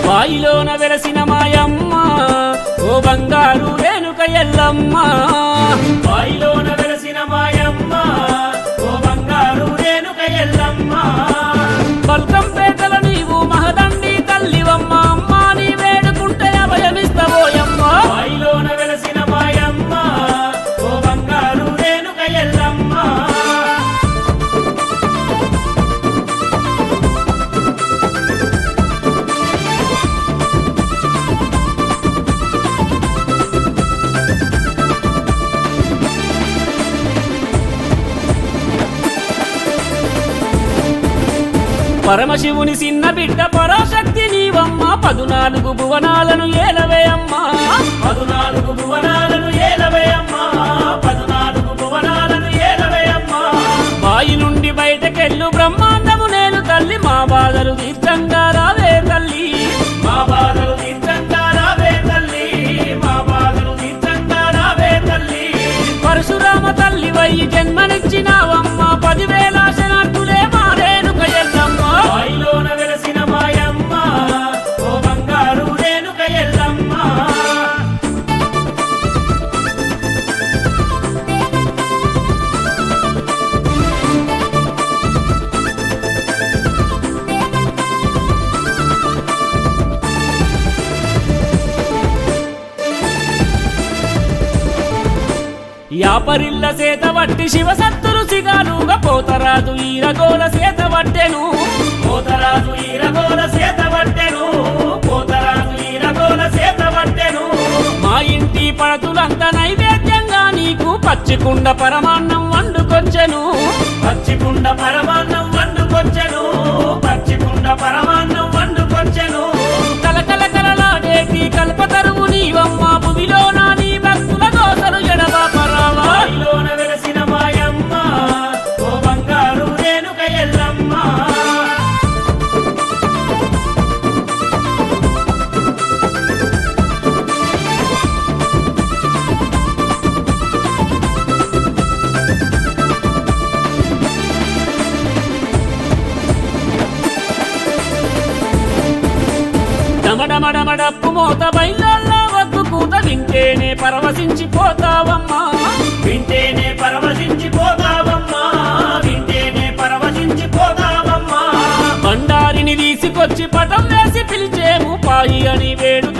బాయిలోన వెలసిన మాయమ్మ ఓ బంగారు రేణుక ఎల్లమ్మ బాయిలోన వెలసిన మాయమ్మ ఓ బంగారు రేణుక ఎల్లమ్మ బల్కంపేటల నీవు మహదండి తల్లివమ్మ అమ్మ నీ వేడుకుంటే అభయమిస్తబోయమ్మ బాయిలోన వెలసిన మాయమ్మ ఓ బంగారు రేణుక ఎల్లమ్మ పరమశివుని చిన్న బిడ్డ పరాశక్తి నీవమ్మ పదునాలుగు భువనాలను ఏలవే అమ్మా పదునాలుగు భువనాలను ఏలవే అమ్మా పదునాలుగు భువనాలను ఏలవే అమ్మా బాయి నుండి బయటకెళ్ళు బ్రహ్మాండము నేను తల్లి మా బాధలు తీర్థంగా రావే తల్లి మా బాధలు తీర్థంగా రావే తల్లి మా బాధలు తీర్థంగా రావే తల్లి పరశురామ తల్లి వయ్యి జన్మనిచ్చినావమ్మ పదివేల శనార్థులే మారేనుక ఎల్లమ్మ బాయిలోన వెలసిన మాయమ్మ ఓ బంగారు రేణుక ఎల్లమ్మ యాపరిల్ల సేత వట్టి శివసత్తులు సిగాలుగా పోతరాజు ఈరగోల సేత వట్టెను పోతరాజు ఈరగోల సేత వట్టెను పోతరాజు ఈరగోల సేత వట్టెను మా ఇంటి పడతులంత నైవేద్యంగా నీకు పచ్చికుండ పరమాన్నం వండుకొచ్చెను పచ్చికుండ పరమాన్నం వండుకొచ్చెను పచ్చికుండ పరమాన్నం వండుకొచ్చెను కలకల కలలాడేటి కల్పతరువు నీవమ్మ భూమిలో నా నీ భక్తుల దోసలు ఎడబాపరావా బాయిలోన వెలసిన మాయమ్మ ఓ బంగారు రేణుక ఎల్లమ్మ డమడమడమడప్పు మోత బయళ్ళల్లో వద్దు కూత వింటేనే పరవశించిపోతావమ్మా వింటేనే పరవశించిపోతావమ్మా వింటేనే పరవశించిపోతావమ్మా బండారిని తీసుకొచ్చి పటం వేసి పిలిచేము పాయి అని వేడుక